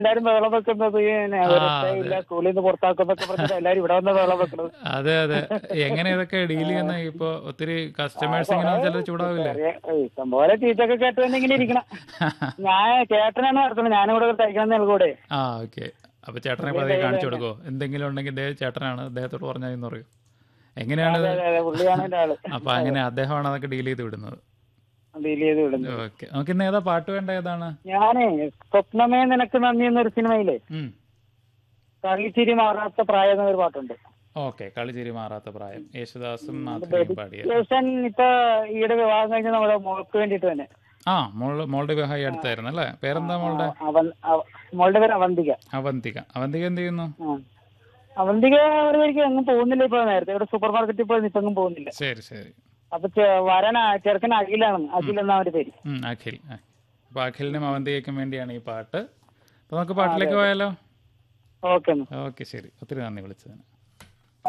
എല്ലാരും ബഹളം വെക്കുന്നത് പിന്നെ വെറുതെ ഇല്ല സ്കൂളിൽ നിന്ന് പുറത്താക്കുന്നൊക്കെ പറഞ്ഞിട്ട് എല്ലാരും ഇവിടെ വന്ന് ബഹളം വെക്കുന്നത് അതെ അതെ എങ്ങനെ ഇതൊക്കെ ഡീൽ ചെയ്യുന്ന ഇപ്പൊ ഒത്തിരി കസ്റ്റമേഴ്സ് ഇങ്ങനെ ചിലർ ചൂടാവില്ലേ ചെറിയ ഏയ് ഇഷ്ടംപോലെ ടീച്ചറൊക്കെ കേട്ട് തന്നെ ഇങ്ങനെ ഇരിക്കണം ഞാൻ ചേട്ടനാണ് നടത്തുന്നത് ഞാനും കൂടെ തയ്ക്കണം നൽകൂടെ ആ ഓക്കെ അപ്പൊ ചേട്ടനെ പതിയെ കാണിച്ചു കൊടുക്കോ എന്തെങ്കിലും ഉണ്ടെങ്കിൽ ഇദ്ദേഹം ചേട്ടനാണ് അദ്ദേഹത്തോട് പറഞ്ഞാൽ എന്ന് പറയൂ എങ്ങനെയാണ് ഇത്? അതെ അതെ പുള്ളിയാണ് എന്റെ ആള് അപ്പൊ അങ്ങനെ അദ്ദേഹമാണ് അതൊക്കെ ഡീൽ ചെയ്ത് വിടുന്നത് ഡീൽ ചെയ്ത് വിടുന്നത് ഓക്കെ നമുക്ക് ഇന്ന് ഏതാ പാട്ട് വേണ്ട ഏതാണ് ഞാനേ സ്വപ്നമേ നിനക്ക് നന്ദി എന്നൊരു സിനിമയിലെ ഉം കളിച്ചിരി മാറാത്ത പ്രായം എന്നൊരു പാട്ടുണ്ട് ഓക്കെ കളിച്ചിരി മാറാത്ത പ്രായം യേശുദാസും മാത്രയും പാടിയ ശേഷൻ ഇപ്പൊ ഈയിടെ വിവാഹം കഴിഞ്ഞ നമ്മുടെ മോൾക്ക് വേണ്ടിട്ട് തന്നെ ആ മോള് മോളുടെ വിവാഹം ഈ അടുത്തായിരുന്നു അല്ലേ പേരെന്താ മോളുടെ അവൻ അവ- മോളുടെ പേര് അവന്തിക അവന്തിക അവന്തിക എന്ത് ചെയ്യുന്നു ആ. അവന്തിക ഒരു വഴിക്ക് എങ്ങും പോകുന്നില്ല ഇപ്പൊ നേരത്തെ ഇവിടെ സൂപ്പർ മാർക്കറ്റിൽ പോയി ഇപ്പൊ എങ്ങും പോകുന്നില്ല ശരി ശരി അപ്പൊ ചെ- വരൻ ആ- ചെറുക്കൻ അഖിലാണ് അഖിൽ എന്നാ അവന്റെ പേര് ഉം, അഖിൽ ആ. അപ്പൊ അഖിലിനും അവന്തികയ്ക്കും വേണ്ടിയാണ് ഈ പാട്ട് അപ്പൊ നമുക്ക് പാട്ടിലേക്ക് പോയാലോ ഓക്കെ എന്നാ ഓക്കെ ശരി ഒത്തിരി നന്ദി വിളിച്ചതിന്